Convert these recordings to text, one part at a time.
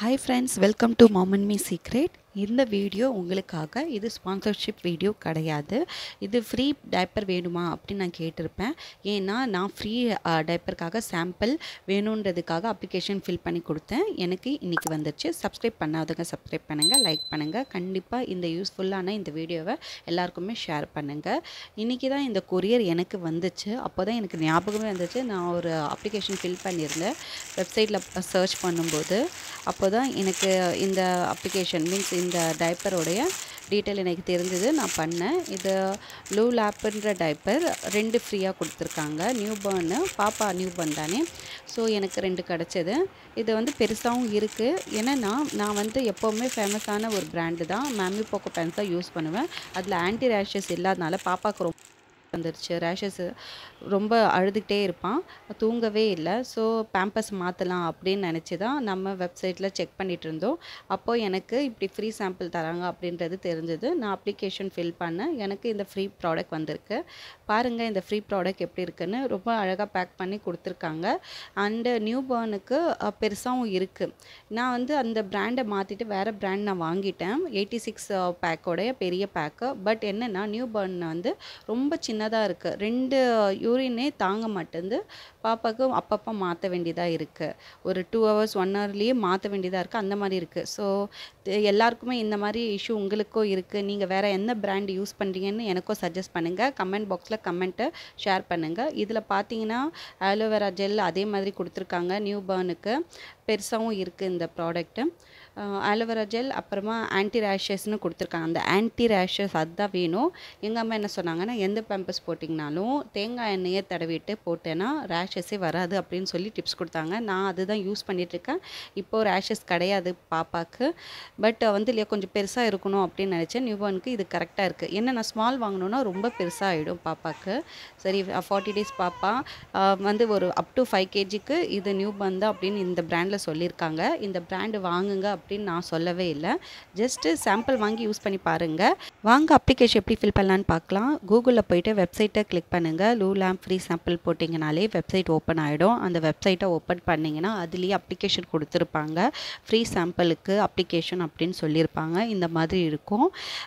hi friends welcome to mom and me secret இந்த video உங்களுக்காக இது ஸ்பான்சர்ஷிப் வீடியோ கிடையாது இது ஃப்ரீ டைப்பர் வேணுமா அப்படின்னு நான் கேட்டிருப்பேன் ஏன்னா நான் ஃப்ரீ டைப்பருக்காக சாம்பிள் வேணுன்றதுக்காக அப்ளிகேஷன் ஃபில் பண்ணி கொடுத்தேன் எனக்கு இன்றைக்கி வந்துருச்சு சப்ஸ்கிரைப் பண்ணாதவங்க சப்ஸ்கிரைப் பண்ணுங்கள் லைக் பண்ணுங்கள் கண்டிப்பாக இந்த யூஸ்ஃபுல்லான இந்த வீடியோவை எல்லாருக்குமே ஷேர் பண்ணுங்கள் இன்றைக்கி தான் இந்த கொரியர் எனக்கு வந்துச்சு அப்போ தான் எனக்கு ஞாபகமே வந்துச்சு நான் ஒரு அப்ளிகேஷன் ஃபில் பண்ணியிருந்தேன் வெப்சைட்டில் சர்ச் பண்ணும்போது அப்போ தான் எனக்கு இந்த அப்ளிகேஷன் மீன்ஸ் இந்த டைப்பரோடைய டீட்டெயில் எனக்கு தெரிஞ்சது நான் பண்ணேன் இது லூ லேப்புன்ற டைப்பர் ரெண்டு ஃப்ரீயாக கொடுத்துருக்காங்க நியூ பர்னு பாப்பா நியூ பர்ன் தானே ஸோ எனக்கு ரெண்டு கிடச்சிது இது வந்து பெருசாகவும் இருக்குது ஏன்னா நான் நான் வந்து எப்போவுமே ஃபேமஸான ஒரு பிராண்டு தான் மேமி போக்கோ பென்ஸ் தான் யூஸ் பண்ணுவேன் அதில் ஆன்டி ரேஷஸ் இல்லாதனால பாப்பாவுக்கு ரொம்ப வந்துருச்சு ரேஷஸ் ரொம்ப அழுதுகிட்டே இருப்பான் தூங்கவே இல்லை ஸோ பேம்பஸ் மாற்றலாம் அப்படின்னு நினச்சி தான் நம்ம வெப்சைட்டில் செக் பண்ணிகிட்டு இருந்தோம் அப்போது எனக்கு இப்படி ஃப்ரீ சாம்பிள் தராங்க அப்படின்றது தெரிஞ்சது நான் அப்ளிகேஷன் ஃபில் பண்ணேன் எனக்கு இந்த ஃப்ரீ ப்ராடக்ட் வந்திருக்கு பாருங்கள் இந்த ஃப்ரீ ப்ராடக்ட் எப்படி இருக்குன்னு ரொம்ப அழகாக பேக் பண்ணி கொடுத்துருக்காங்க அண்டு நியூ பார்னுக்கு பெருசாகவும் இருக்குது நான் வந்து அந்த பிராண்டை மாற்றிட்டு வேறு பிராண்ட் நான் வாங்கிட்டேன் எயிட்டி சிக்ஸ் பேக்கோடைய பெரிய பேக்கு பட் என்னென்னா நியூ பார்ன் வந்து ரொம்ப சின்னதாக இருக்குது ரெண்டு யூரினே தாங்க மாட்டேங்குது பாப்பாவுக்கு அப்பப்போ மாற்ற வேண்டியதாக இருக்குது ஒரு டூ ஹவர்ஸ் ஒன் ஹவர்லேயே மாற்ற வேண்டியதாக இருக்குது அந்த மாதிரி இருக்குது ஸோ எல்லாருக்குமே இந்த மாதிரி இஷ்யூ உங்களுக்கும் இருக்குது நீங்கள் வேறு என்ன பிராண்ட் யூஸ் பண்ணுறீங்கன்னு எனக்கும் சஜஸ்ட் பண்ணுங்கள் கமெண்ட் பாக்ஸில் கமெண்ட்டை ஷேர் பண்ணுங்கள் இதில் பார்த்தீங்கன்னா ஆலோவேரா ஜெல் அதே மாதிரி கொடுத்துருக்காங்க நியூ பர்னுக்கு பெருசாகவும் இருக்குது இந்த ப்ராடக்ட்டு ஆலோவேரா ஜெல் அப்புறமா ஆன்டி ரேஷஸ்னு கொடுத்துருக்காங்க அந்த ஆன்டி ரேஷஸ் அதுதான் வேணும் எங்கள் அம்மா என்ன சொன்னாங்கன்னா எந்த பேம்பஸ் போட்டிங்கனாலும் தேங்காய் எண்ணெயை தடவிட்டு போட்டேன்னா ரேஷஸே வராது அப்படின்னு சொல்லி டிப்ஸ் கொடுத்தாங்க நான் அதுதான் யூஸ் பண்ணிகிட்ருக்கேன் இப்போது ரேஷஸ் கிடையாது பாப்பாவுக்கு பட் வந்து இல்லையா கொஞ்சம் பெருசாக இருக்கணும் அப்படின்னு நினச்சேன் நியூபார்னுக்கு இது கரெக்டாக இருக்குது என்ன நான் ஸ்மால் வாங்கினோன்னா ரொம்ப பெருசாக ஆகிடும் பாப்பாவுக்கு சரி ஃபார்ட்டி டேஸ் பாப்பா வந்து ஒரு அப் டு ஃபைவ் கேஜிக்கு இது நியூ பந்து அப்படின்னு இந்த பிராண்டில் சொல்லியிருக்காங்க இந்த பிராண்டு வாங்குங்க அப்படின்னு நான் சொல்லவே இல்லை ஜஸ்ட்டு சாம்பிள் வாங்கி யூஸ் பண்ணி பாருங்கள் வாங்க அப்ளிகேஷன் எப்படி ஃபில் பண்ணலான்னு பார்க்கலாம் கூகுளில் போயிட்டு வெப்சைட்டை கிளிக் பண்ணுங்கள் லூ லேம்ப் ஃப்ரீ சாம்பிள் போட்டிங்கனாலே வெப்சைட் ஓப்பன் ஆகிடும் அந்த வெப்சைட்டை ஓப்பன் பண்ணிங்கன்னா அதுலேயே அப்ளிகேஷன் கொடுத்துருப்பாங்க ஃப்ரீ சாம்பிளுக்கு அப்ளிகேஷன் அப்படின்னு சொல்லியிருப்பாங்க இந்த மாதிரி இருக்கும்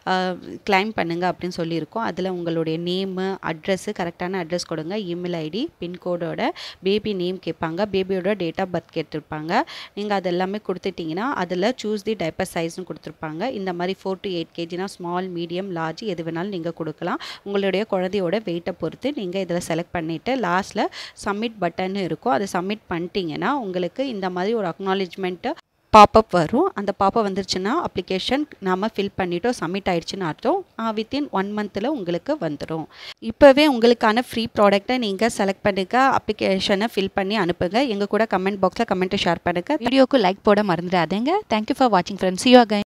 கிளைம் பண்ணுங்கள் அப்படின்னு சொல்லியிருக்கோம் அதில் உங்களுடைய நேமு அட்ரஸ்ஸு கரெக்டான அட்ரஸ் கொடுங்க இமெயில் ஐடி பின்கோடோட பேபி நேம் கேட்பாங்க பேபியோட டேட் ஆஃப் பர்த் கேட்டிருப்பாங்க நீங்கள் அது எல்லாமே கொடுத்துட்டிங்கன்னா அதில் சூஸ் தி டைப்பர் சைஸ்னு கொடுத்துருப்பாங்க இந்த மாதிரி ஃபோர் டு எயிட் கேஜினா ஸ்மால் மீடியம் லார்ஜ் எது வேணாலும் நீங்கள் கொடுக்கலாம் உங்களுடைய குழந்தையோட வெயிட்டை பொறுத்து நீங்கள் இதில் செலக்ட் பண்ணிவிட்டு லாஸ்ட்டில் சப்மிட் பட்டன் இருக்கும் அதை சப்மிட் பண்ணிட்டீங்கன்னா உங்களுக்கு இந்த மாதிரி ஒரு அக்னாலேஜ்மெண்ட்டு பாப்பப் வரும் அந்த பாப்பப் வந்துருச்சுன்னா அப்ளிகேஷன் நாம் ஃபில் பண்ணிட்டோம் சப்மிட் ஆயிடுச்சுன்னு அர்த்தம் வித்தின் ஒன் மந்தில் உங்களுக்கு வந்துடும் இப்போவே உங்களுக்கான ஃப்ரீ ப்ராடக்ட்டை நீங்கள் செலக்ட் பண்ணுங்க அப்ளிகேஷனை ஃபில் பண்ணி அனுப்புங்க எங்கள் கூட கமெண்ட் பாக்ஸில் கமெண்ட்டை ஷேர் பண்ணுங்கள் வீடியோக்கு லைக் போட மறந்துடாதீங்க தேங்க்யூ ஃபார் வாட்சிங் ஃப்ரெண்ட்ஸ் யூ அகைன்